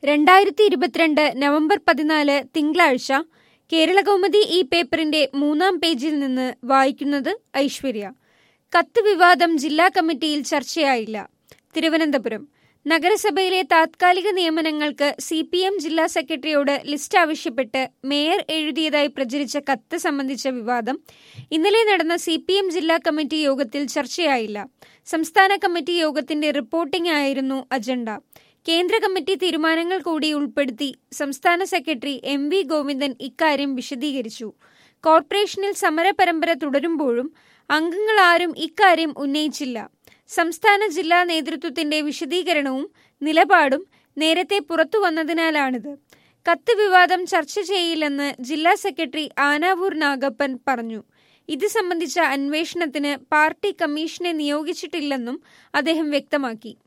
രണ്ടായിരത്തി ഇരുപത്തിരണ്ട് നവംബർ പതിനാല് തിങ്കളാഴ്ച കേരളകൗമുദി ഈ പേപ്പറിന്റെ മൂന്നാം പേജിൽ നിന്ന് വായിക്കുന്നത് ഐശ്വര്യ കത്ത് വിവാദം ജില്ലാ കമ്മിറ്റിയിൽ ചർച്ചയായില്ല തിരുവനന്തപുരം നഗരസഭയിലെ താത്കാലിക നിയമനങ്ങൾക്ക് സി പി എം ജില്ലാ സെക്രട്ടറിയോട് ലിസ്റ്റ് ആവശ്യപ്പെട്ട് മേയർ എഴുതിയതായി പ്രചരിച്ച കത്ത് സംബന്ധിച്ച വിവാദം ഇന്നലെ നടന്ന സി പി എം ജില്ലാ കമ്മിറ്റി യോഗത്തിൽ ചർച്ചയായില്ല സംസ്ഥാന കമ്മിറ്റി യോഗത്തിന്റെ റിപ്പോർട്ടിംഗ് ആയിരുന്നു അജണ്ട കേന്ദ്ര കമ്മിറ്റി തീരുമാനങ്ങൾ കൂടി ഉൾപ്പെടുത്തി സംസ്ഥാന സെക്രട്ടറി എം വി ഗോവിന്ദൻ ഇക്കാര്യം വിശദീകരിച്ചു കോർപ്പറേഷനിൽ സമര പരമ്പര തുടരുമ്പോഴും അംഗങ്ങൾ ആരും ഇക്കാര്യം ഉന്നയിച്ചില്ല സംസ്ഥാന ജില്ലാ നേതൃത്വത്തിന്റെ വിശദീകരണവും നിലപാടും നേരത്തെ പുറത്തു വന്നതിനാലാണിത് കത്ത് വിവാദം ചർച്ച ചെയ്യില്ലെന്ന് ജില്ലാ സെക്രട്ടറി ആനാവൂർ നാഗപ്പൻ പറഞ്ഞു ഇത് സംബന്ധിച്ച അന്വേഷണത്തിന് പാർട്ടി കമ്മീഷനെ നിയോഗിച്ചിട്ടില്ലെന്നും അദ്ദേഹം വ്യക്തമാക്കി